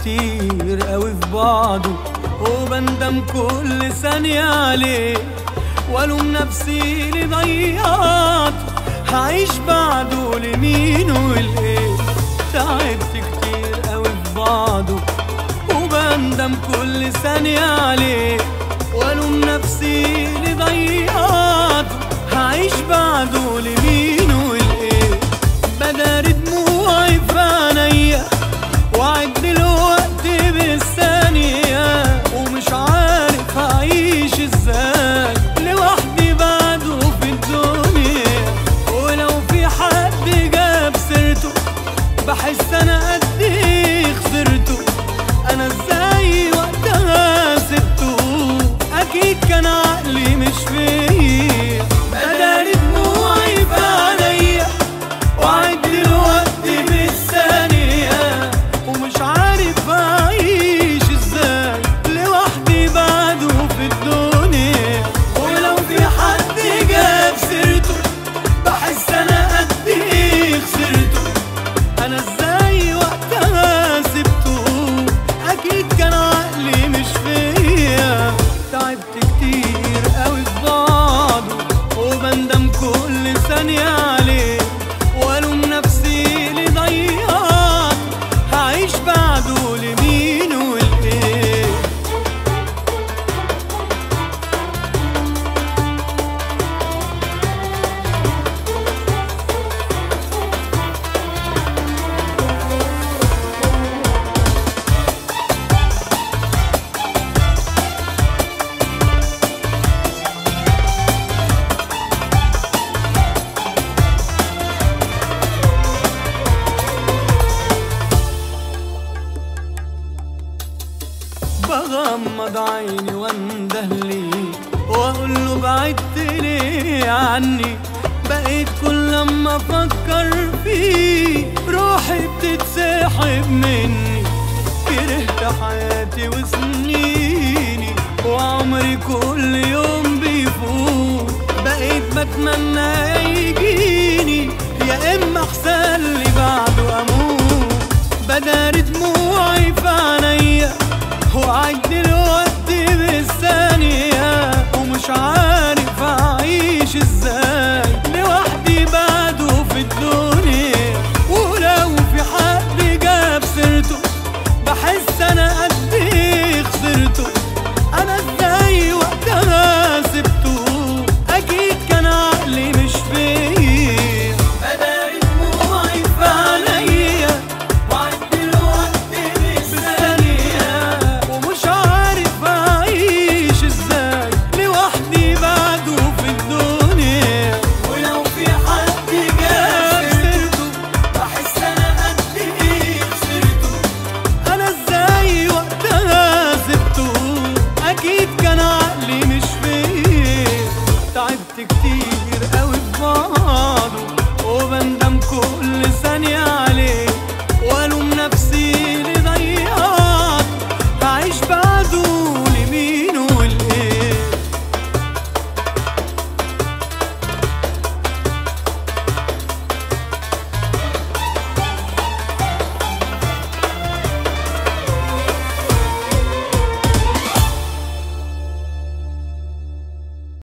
كتير قوي في بعضه وبندم كل ثانية عليه والوم نفسي اللي ضيعت هعيش بعده لمين ولإيه تعبت كتير قوي في بعضه وبندم كل ثانية عليه والوم نفسي اللي ضيعت هعيش بعده لمين ولإيه بدار دموعي في عينيا وعد الوقت بالثانية ومش عارف هعيش ازاي لوحدي بعده في الدنيا ولو في حد جاب سيرته بحس انا قد ايه خسرته انا ازاي وقتها سبته اكيد كان عقلي مش فيا بدار دموعي في عينيا وعد الوقت بالثانية ومش عارف أعيش إزاي لوحدي بعده في الدنيا ولو في حد جاب سيرته بحس أنا قد إيه خسرته أنا إزاي وقتها سبته أكيد كان عقلي مش فيا تعبت كتير قوي في بعضه وبندم كل ثانية عليه والوم نفسي اللي ضيعت هعيش بعده لمين ولإيه بغمض عيني وانده ليه واقول له بعدت ليه عني بقيت كل لما افكر فيه روحي بتتسحب مني كرهت حياتي وسنيني وعمري كل يوم بيفوت بقيت بتمنى يجيني يا اما احسن لي بعده اموت بدار دموعي